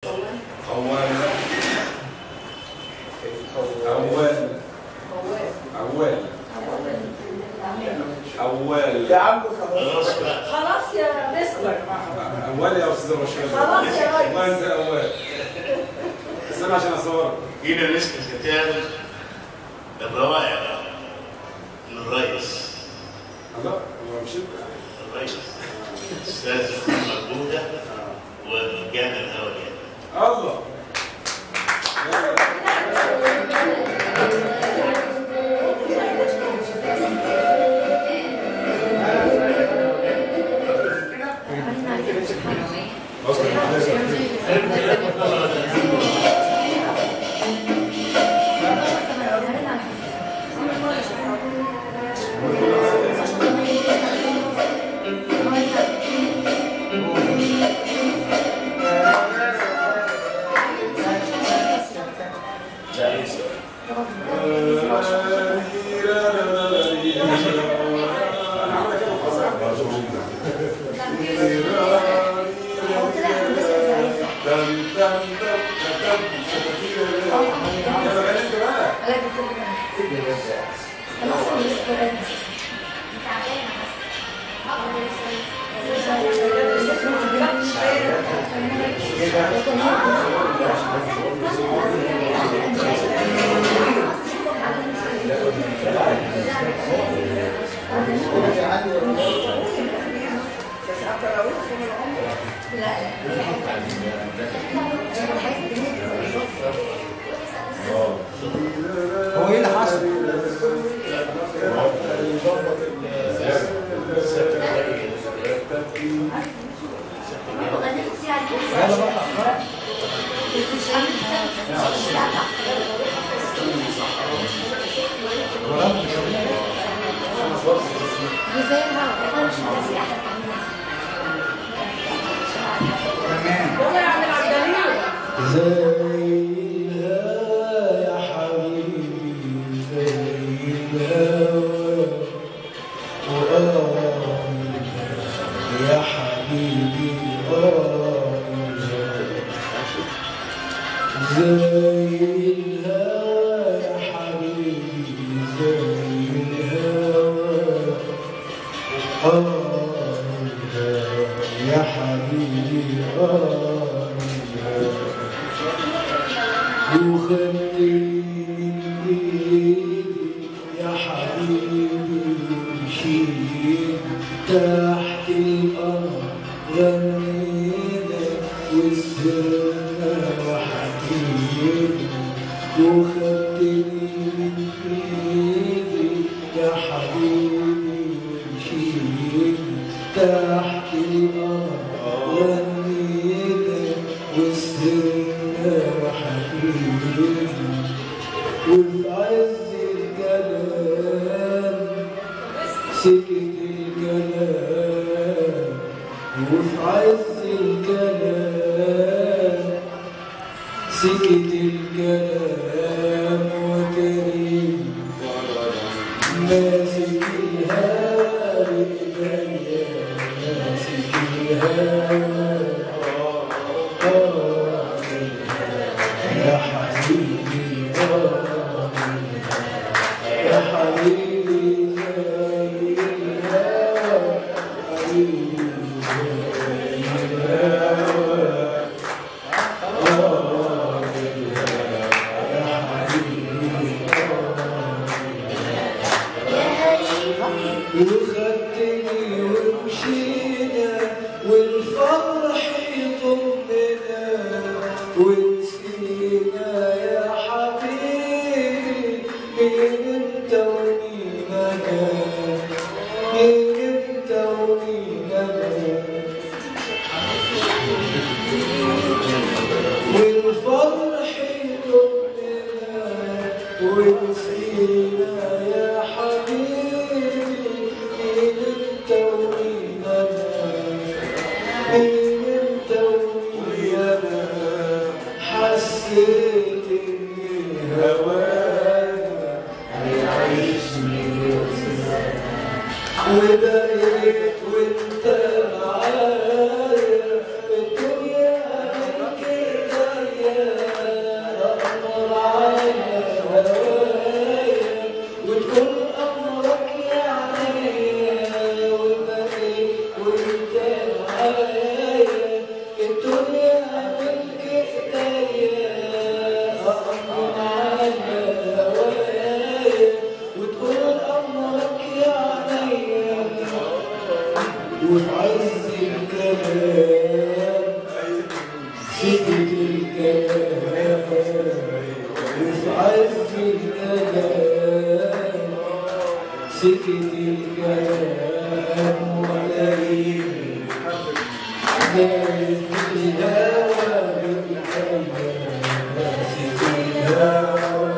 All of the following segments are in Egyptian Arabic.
أول أول أول أول يا عم خلاص خلاص بقى خلاص يا مستر أول يا أستاذ رشيد خلاص يا ريس. والله أنت أول استنى عشان أصور جينا نسكت كتاب الروائع للرئيس الله هو مش أنت الرئيس استاذ محمد بوده والجامع الاولي الله هو ايه اللي حصل؟ يلا بقى تمام والله يا عم العبدالين زيها يا حبيبي زيها وآه يا حبيبي آه زيها يا حبيبي زيها آه يا حبيبي آه وخدني من ايدي يا حبيبي مشيت تحت الارض غنينا وسهرنا وحكينا وخدني من ايدي يا حبيبي مشيت تحت الارض غنينا وسهرنا وحكينا وفي عز الكلام سكت الكلام وفي عز الكلام سكت الكلام وكريم ماسك الهوى بإيديا ماسك الهوى آه يا حبيبي آه يا حبيبي زي الهوى حبيبي زي الهوى آه يا حبيبي وخدتني ومشينا والفرح يضمنا ونسينا يا حبيبي مين انت ومين انا مين انت ومين انا والفرح يضمنا ونسينا يا حبيبي مين انت ومين انا مين انت ومين انا حسيت ان هوانا هيعيشني وبقيت وانت معايا الدنيا من كده وفي عز الكلام سكت الكلام وفي عز الكلام سكت الكلام ولئيم زاد الهوى بالكلام سكت الهوى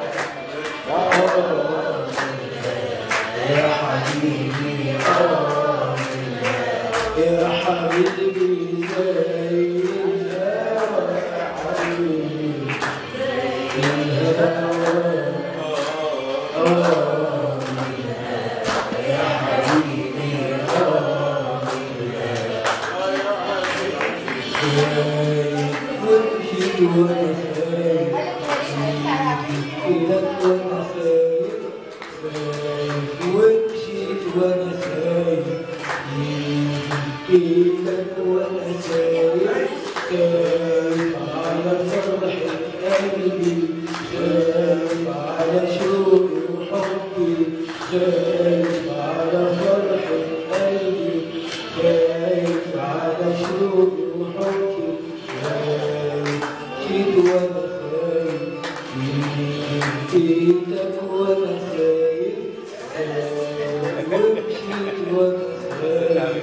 يا حبيبي آه يا حبيبي زي الهوى حبيبي الهوى آه يا حبيبي آه وامشي وانا خايف لك وانا خايف خايف ومشيت وانا خايف لك وانا خايف خايف على فرح قلبي خايف على شوقي وحبي خايف على فرح قلبي خايف على شوقي وحبي خايف جيت وانا خايف ايدك وانا خايف خايف ومشيت وانا خايف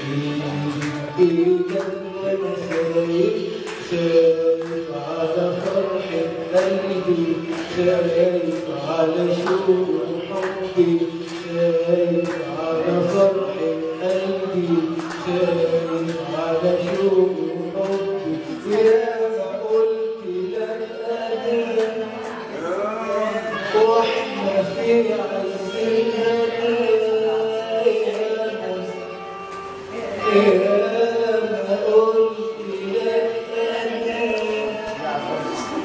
ايدك وانا خايف خايف على فرح قلبي خايف على شوق حبي خايف على فرح قلبي خايف على شوق حبي يا ما قلت لك انا واحنا في عز الهنا يا ما قلت لك انا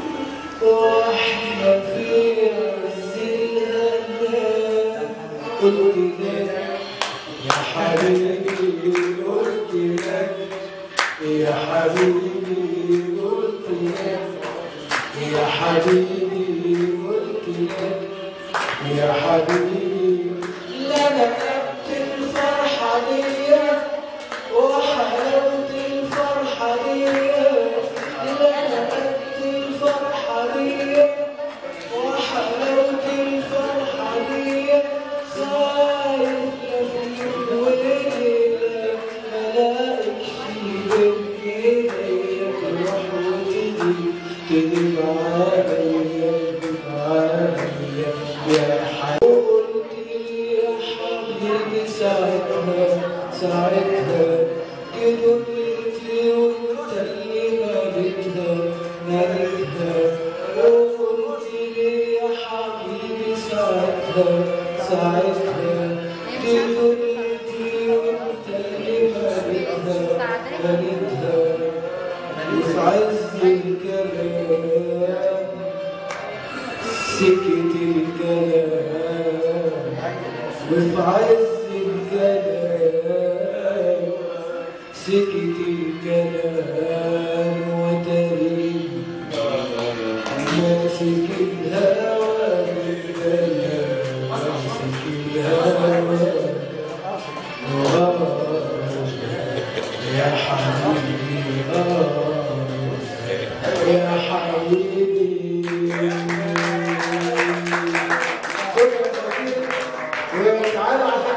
واحنا في عز الهنا قلت لك يا حبيبي قلت لك يا حبيبي قلت لك يا حبيبي قلت لك يا حبيبي لنقبت الفرحة دي وحلاوة الفرحة دي لنقبت الفرحة دي وحلاوة الفرحة دي خايف لفيك وليلك ملاقيش بين ايديك روح وتجي تجي عليا عليا يا حبيبي قلت لي يا حبيبي ساعتها ساعتها دنيتي وانت اللي مالكها مالكها وقلت لي يا حبيبي ساعتها ساعتها دنيتي وانت اللي مالكها مالكها وفي عز الكلام سكت الكلام وفي عز الكلام سكت الكلام وتريد ماسك الهوى بالكلام ماسك الهوى آه يا حبيبي آه يا حبيبي وتعالى عشان